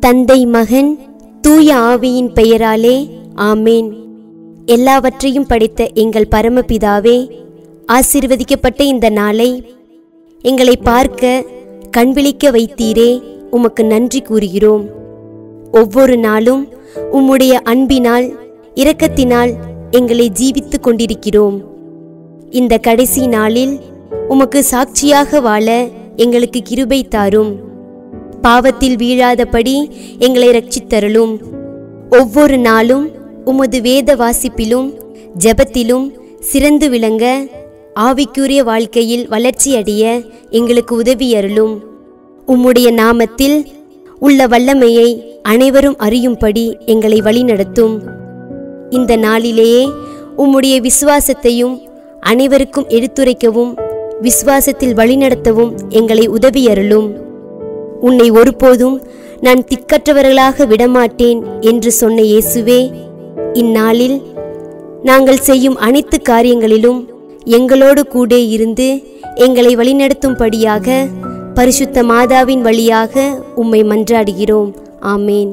தந்தை மகன் தூய ஆவியின் பெயராலே ஆமேன் எல்லாவற்றையும் படைத்த எங்கள் பரமபிதாவே ஆசீர்வதிக்கப்பட்ட இந்த நாளை எங்களை பார்க்க கண்விழிக்க வைத்தீரே உமக்கு நன்றி கூறுகிறோம் ஒவ்வொரு நாளும் உம்முடைய அன்பினால் இரக்கத்தினால் எங்களை ஜீவித்துக் கொண்டிருக்கிறோம் இந்த கடைசி நாளில் உமக்கு சாட்சியாக வாழ எங்களுக்கு கிருபை தாரும் பாவத்தில் வீழாதபடி எங்களை ரட்சித்தருளும் ஒவ்வொரு நாளும் உமது வேத வாசிப்பிலும் ஜெபத்திலும் சிறந்து விளங்க ஆவிக்குரிய வாழ்க்கையில் வளர்ச்சியடைய எங்களுக்கு உதவி அருளும் உம்முடைய நாமத்தில் உள்ள வல்லமையை அனைவரும் அறியும்படி எங்களை வழிநடத்தும் இந்த நாளிலேயே உம்முடைய விசுவாசத்தையும் அனைவருக்கும் எடுத்துரைக்கவும் விசுவாசத்தில் வழிநடத்தவும் எங்களை உதவி அருளும் உன்னை ஒருபோதும் நான் திக்கற்றவர்களாக விடமாட்டேன் என்று சொன்ன இயேசுவே இந்நாளில் நாங்கள் செய்யும் அனைத்து காரியங்களிலும் எங்களோடு கூட இருந்து எங்களை வழிநடத்தும்படியாக பரிசுத்த மாதாவின் வழியாக உம்மை மன்றாடுகிறோம் ஆமேன்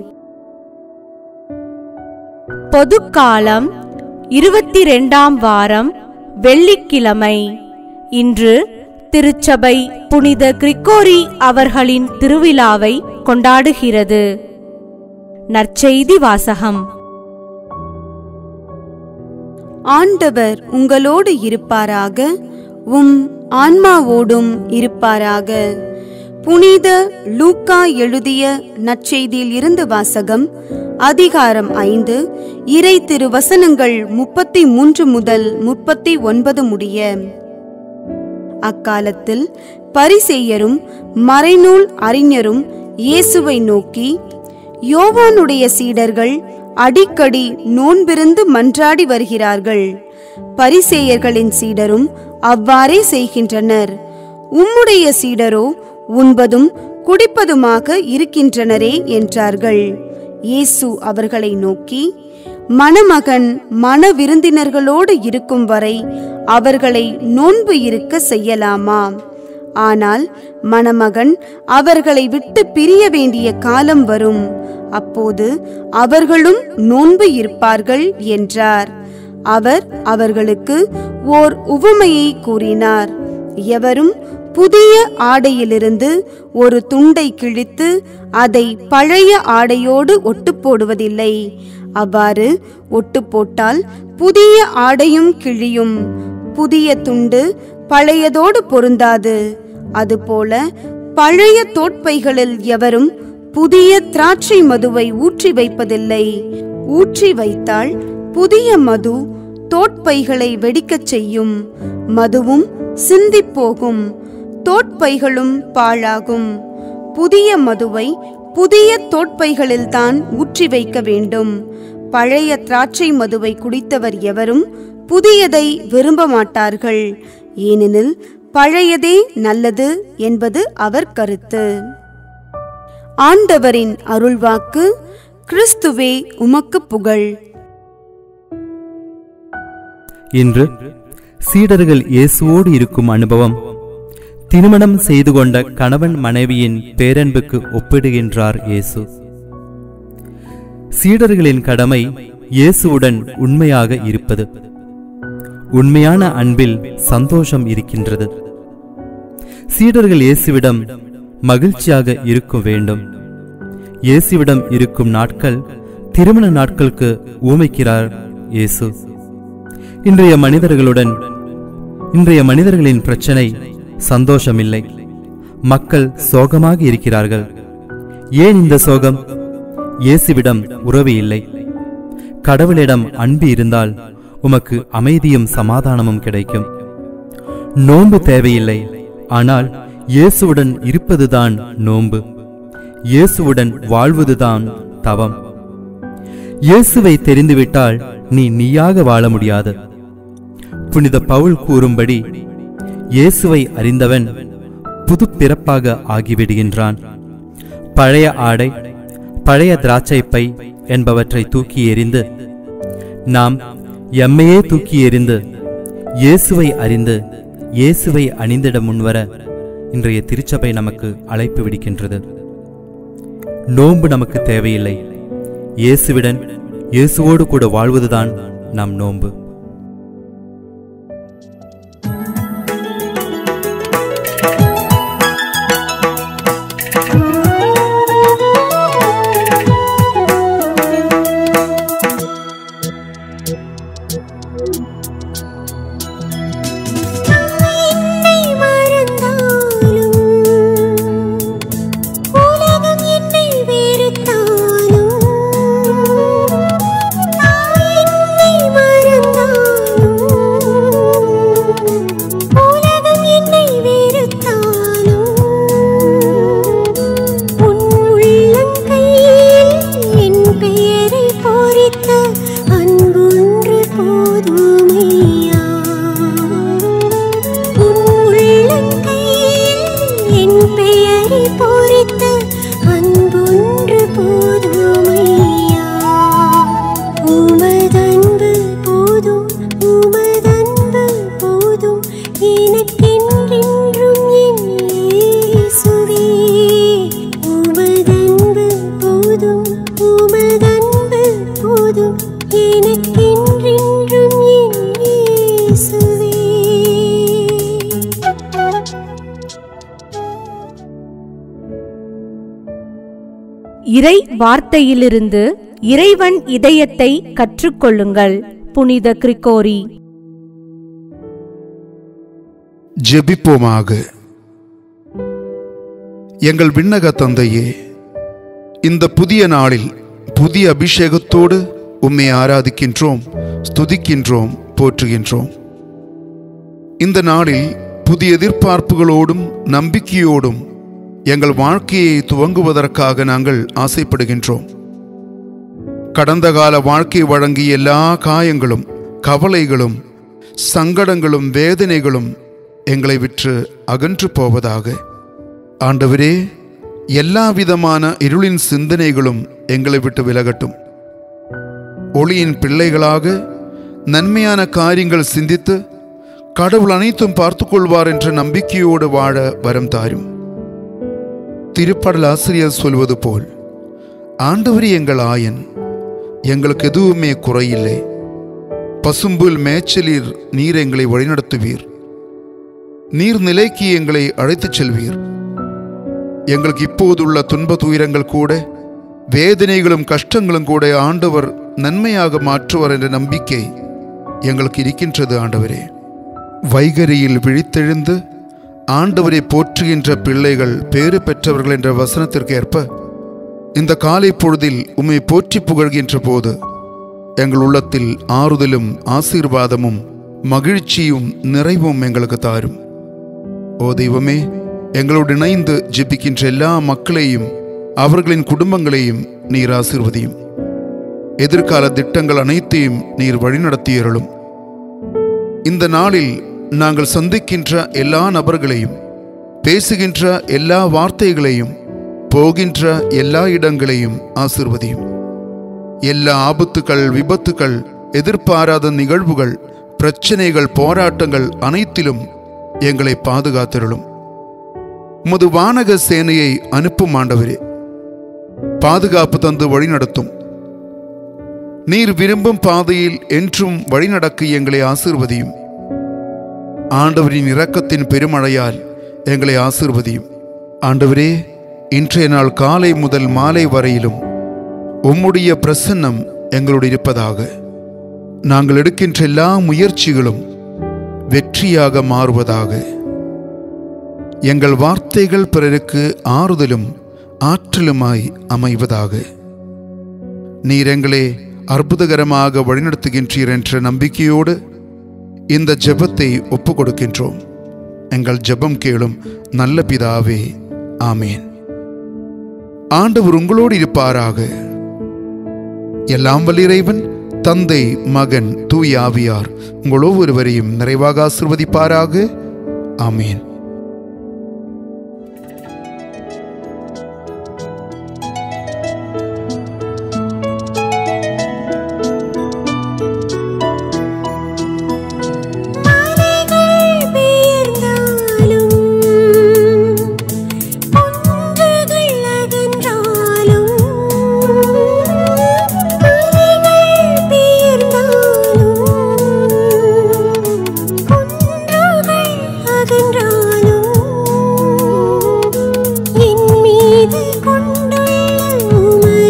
பொதுக்காலம் இருபத்தி ரெண்டாம் வாரம் வெள்ளிக்கிழமை இன்று திருச்சபை புனித கிரிகோரி அவர்களின் திருவிழாவை கொண்டாடுகிறது நற்செய்தி வாசகம் ஆண்டவர் உங்களோடு இருப்பாராக உம் ஆன்மாவோடும் இருப்பாராக புனித லூக்கா எழுதிய நற்செய்தியில் இருந்து வாசகம் அதிகாரம் ஐந்து இறை திருவசனங்கள் முப்பத்தி மூன்று முதல் முப்பத்தி ஒன்பது முடிய அக்காலத்தில் பரிசேயரும் மறைநூல் அறிஞரும் இயேசுவை நோக்கி யோவானுடைய சீடர்கள் அடிக்கடி நோன்பிருந்து மன்றாடி வருகிறார்கள் பரிசேயர்களின் சீடரும் அவ்வாறே செய்கின்றனர் உம்முடைய சீடரோ உண்பதும் குடிப்பதுமாக இருக்கின்றனரே என்றார்கள் இயேசு அவர்களை நோக்கி மணமகன் மண விருந்தினர்களோடு இருக்கும் வரை அவர்களை நோன்பு இருக்க செய்யலாமா ஆனால் மணமகன் அவர்களை விட்டு பிரிய வேண்டிய காலம் வரும் அப்போது அவர்களும் நோன்பு இருப்பார்கள் என்றார் அவர் அவர்களுக்கு ஓர் உவமையை கூறினார் எவரும் புதிய ஆடையிலிருந்து ஒரு துண்டை கிழித்து அதை பழைய ஆடையோடு ஒட்டு போடுவதில்லை அவ்வாறு ஒட்டு போட்டால் புதிய ஆடையும் கிழியும் புதிய துண்டு பழையதோடு பொருந்தாது அதுபோல பழைய தோட்பைகளில் எவரும் புதிய திராட்சை மதுவை ஊற்றி வைப்பதில்லை ஊற்றி வைத்தால் புதிய மது தோட்பைகளை வெடிக்கச் செய்யும் மதுவும் சிந்திப் போகும் தோட்பைகளும் பாழாகும் புதிய மதுவை புதிய தோட்பைகளில்தான் ஊற்றி வைக்க வேண்டும் பழைய திராட்சை மதுவை குடித்தவர் எவரும் புதியதை விரும்ப மாட்டார்கள் ஏனெனில் பழையதே நல்லது என்பது அவர் கருத்து ஆண்டவரின் அருள்வாக்கு கிறிஸ்துவே உமக்கு புகழ் இன்று சீடர்கள் இயேசுவோடு இருக்கும் அனுபவம் திருமணம் செய்து கொண்ட கணவன் மனைவியின் பேரன்புக்கு ஒப்பிடுகின்றார் இயேசு சீடர்களின் கடமை இயேசுவுடன் உண்மையாக இருப்பது உண்மையான அன்பில் சந்தோஷம் இருக்கின்றது சீடர்கள் இயேசுவிடம் மகிழ்ச்சியாக இருக்க வேண்டும் இயேசுவிடம் இருக்கும் நாட்கள் திருமண நாட்களுக்கு ஊமைக்கிறார் இயேசு இன்றைய மனிதர்களுடன் இன்றைய மனிதர்களின் பிரச்சனை சந்தோஷமில்லை மக்கள் சோகமாக இருக்கிறார்கள் ஏன் இந்த சோகம் இயேசுவிடம் உறவு இல்லை கடவுளிடம் அன்பு இருந்தால் உமக்கு அமைதியும் சமாதானமும் கிடைக்கும் நோன்பு தேவையில்லை ஆனால் இயேசுவுடன் இருப்பதுதான் நோன்பு இயேசுவுடன் வாழ்வதுதான் தவம் இயேசுவை தெரிந்துவிட்டால் நீ நீயாக வாழ முடியாது புனித பவுல் கூறும்படி இயேசுவை அறிந்தவன் புது பிறப்பாக ஆகிவிடுகின்றான் பழைய ஆடை பழைய திராட்சை பை என்பவற்றை தூக்கி எறிந்து நாம் எம்மையே தூக்கி எறிந்து இயேசுவை அறிந்து இயேசுவை அணிந்திட முன்வர இன்றைய திருச்சபை நமக்கு அழைப்பு விடுக்கின்றது நோன்பு நமக்கு தேவையில்லை இயேசுவிடன் இயேசுவோடு கூட வாழ்வதுதான் நம் நோன்பு என்னை மறந்தாலும் உலகம் என்னை வெறுத்தாலும் நான் என்னை மறந்தாலும் உலகம் என்னை வெறுத்தாலும் உன் உள்ளங்கையில் என் பெயரை பொறித்த அன்பொன்று போதுமையா உன் உள்ளங்கையில் என் பெயரை பொறித்த அன்பொன்று போதுமையா உமதன்பு போதும் உமதன்பு போதும் எனக்கென்றென்றும் என் இயேசுவே உமதன்பு போதும் உமதன்பு போதும் எனக்கென்றென்றும் என் இயேசுவே இறை வார்த்தையிலிருந்து இறைவன் இதயத்தை கற்றுக்கொள்ளுங்கள் புனித கிரிகோரி ஜெபிப்போமாக எங்கள் விண்ணக தந்தையே இந்த புதிய நாளில் புதிய அபிஷேகத்தோடு உம்மை ஆராதிக்கின்றோம் ஸ்துதிக்கின்றோம் போற்றுகின்றோம் இந்த நாளில் புதிய எதிர்பார்ப்புகளோடும் நம்பிக்கையோடும் எங்கள் வாழ்க்கையை துவங்குவதற்காக நாங்கள் ஆசைப்படுகின்றோம் கடந்த கால வாழ்க்கை வழங்கிய எல்லா காயங்களும் கவலைகளும் சங்கடங்களும் வேதனைகளும் எங்களை விற்று அகன்று போவதாக ஆண்டவரே எல்லா விதமான இருளின் சிந்தனைகளும் எங்களை விட்டு விலகட்டும் ஒளியின் பிள்ளைகளாக நன்மையான காரியங்கள் சிந்தித்து கடவுள் அனைத்தும் பார்த்துக் கொள்வார் என்ற நம்பிக்கையோடு வாழ வரம் தாரும் திருப்படல் ஆசிரியர் சொல்வது போல் ஆண்டவரே எங்கள் ஆயன் எங்களுக்கு எதுவுமே குறையில்லை பசும்புல் மேய்ச்சலில் நீர் எங்களை வழிநடத்துவீர் நீர் நிலைக்கு எங்களை அழைத்துச் செல்வீர் எங்களுக்கு இப்போதுள்ள துன்ப துயரங்கள் கூட வேதனைகளும் கஷ்டங்களும் கூட ஆண்டவர் நன்மையாக மாற்றுவார் என்ற நம்பிக்கை எங்களுக்கு இருக்கின்றது ஆண்டவரே வைகரியில் விழித்தெழுந்து ஆண்டவரை போற்றுகின்ற பிள்ளைகள் பேறு பெற்றவர்கள் என்ற வசனத்திற்கு ஏற்ப இந்த காலை பொழுதில் உம்மை போற்றி புகழ்கின்ற போது எங்கள் உள்ளத்தில் ஆறுதலும் ஆசீர்வாதமும் மகிழ்ச்சியும் நிறைவும் எங்களுக்கு தாரும் ஓ தெய்வமே எங்களோடு இணைந்து ஜெபிக்கின்ற எல்லா மக்களையும் அவர்களின் குடும்பங்களையும் நீர் ஆசீர்வதியும் எதிர்கால திட்டங்கள் அனைத்தையும் நீர் வழிநடத்தியருளும் இந்த நாளில் நாங்கள் சந்திக்கின்ற எல்லா நபர்களையும் பேசுகின்ற எல்லா வார்த்தைகளையும் போகின்ற எல்லா இடங்களையும் ஆசிர்வதியும் எல்லா ஆபத்துக்கள் விபத்துக்கள் எதிர்பாராத நிகழ்வுகள் பிரச்சனைகள் போராட்டங்கள் அனைத்திலும் எங்களை பாதுகாத்திருளும் உமது வானக சேனையை அனுப்பும் ஆண்டவரே பாதுகாப்பு தந்து வழிநடத்தும் நீர் விரும்பும் பாதையில் என்றும் வழிநடக்க எங்களை ஆசீர்வதியும் ஆண்டவரின் இரக்கத்தின் பெருமழையால் எங்களை ஆசீர்வதியும் ஆண்டவரே இன்றைய நாள் காலை முதல் மாலை வரையிலும் உம்முடைய பிரசன்னம் எங்களோடு இருப்பதாக நாங்கள் எடுக்கின்ற எல்லா முயற்சிகளும் வெற்றியாக மாறுவதாக எங்கள் வார்த்தைகள் பிறருக்கு ஆறுதலும் ஆற்றலுமாய் அமைவதாக நீர் எங்களை அற்புதகரமாக வழிநடத்துகின்றீர் என்ற நம்பிக்கையோடு இந்த ஜெபத்தை ஒப்புக் கொடுக்கின்றோம் எங்கள் ஜெபம் கேளும் நல்ல பிதாவே ஆமேன் ஆண்டவர் உங்களோடு இருப்பாராக எல்லாம் வல்லிறைவன் தந்தை மகன் தூய் ஆவியார் உங்கள் ஒவ்வொருவரையும் நிறைவாக ஆசிர்வதிப்பாராக ஆமேன் மலைகள் பெயர்ந்தாலும் குன்றுகள் அகன்றாலும்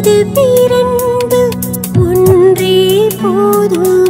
உமது பேரன்பு ஒன்றே போதும்